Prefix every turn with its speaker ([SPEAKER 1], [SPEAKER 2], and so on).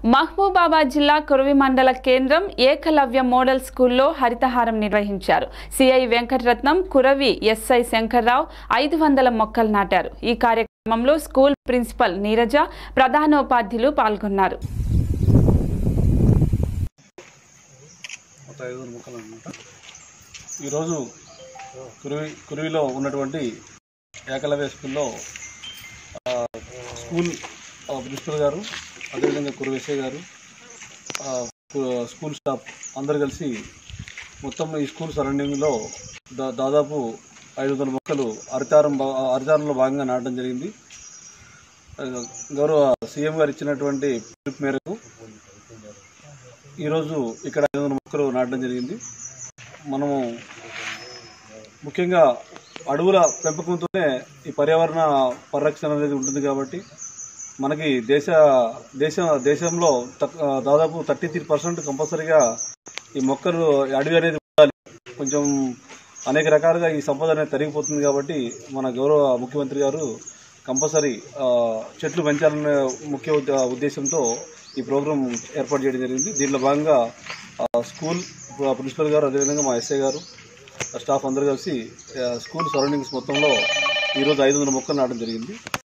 [SPEAKER 1] మహబూబాబాద్ జిల్లా కురవి మండల కేంద్రం ఏకలవ్య మోడల్ స్కూల్లో హరితహారం నిర్వహించారు సిఐ వెంకటరత్నం కురవి ఎస్ఐ శంకర్రావు ఐదు వందల మొక్కలు నాటారు ఈ కార్యక్రమంలో స్కూల్ ప్రిన్సిపల్ నీరజ ప్రధానోపాధ్యులు పాల్గొన్నారు
[SPEAKER 2] మొత్తం ఐదు వందల మొక్కలు అనమాట ఈరోజు కురివి కురివిలో ఉన్నటువంటి ఏకలవ్య స్కూల్లో ఆ, స్కూల్ ఆ, ప్రిన్సిపల్ గారు అదేవిధంగా కురవేశ్వర గారు ఆ, కు- స్కూల్ స్టాఫ్ అందరు కలిసి మొత్తం ఈ స్కూల్ సరౌండింగ్లో దా దాదాపు ఐదు వందల మొక్కలు హరితారం భా- హరితారంలో భాగంగా నాటడం జరిగింది ఆ, గౌరవ సీఎం గారు ఇచ్చినటువంటి పిలుపు మేరకు ఈరోజు ఇక్కడ ఐదు వందల మొక్కలు నాటడం జరిగింది మనము ముఖ్యంగా అడవుల పెంపకంతోనే ఈ పర్యావరణ పరిరక్షణ అనేది ఉంటుంది కాబట్టి మనకి దేశ దేశ దేశంలో తక్- దాదాపు థర్టీ త్రీ పర్సెంట్ కంపల్సరీగా ఈ మొక్కలు అడవి అనేది ఉండాలి కొంచెం అనేక రకాలుగా ఈ సంపద అనేది తరిగిపోతుంది కాబట్టి మన గౌరవ ముఖ్యమంత్రి గారు కంపల్సరీ ఆ, చెట్లు పెంచాలనే ముఖ్య ఉద్ద- ఉద్దేశంతో ఈ ప్రోగ్రాం ఏర్పాటు చేయడం జరిగింది దీంట్లో భాగంగా ఆ, స్కూల్ ప్రిన్సిపల్ గారు అదేవిధంగా మా ఎస్ఐ గారు స్టాఫ్ అందరూ కలిసి ఆ, స్కూల్ సరౌండింగ్స్ మొత్తంలో ఈరోజు ఐదు వందల మొక్కలు నాటడం జరిగింది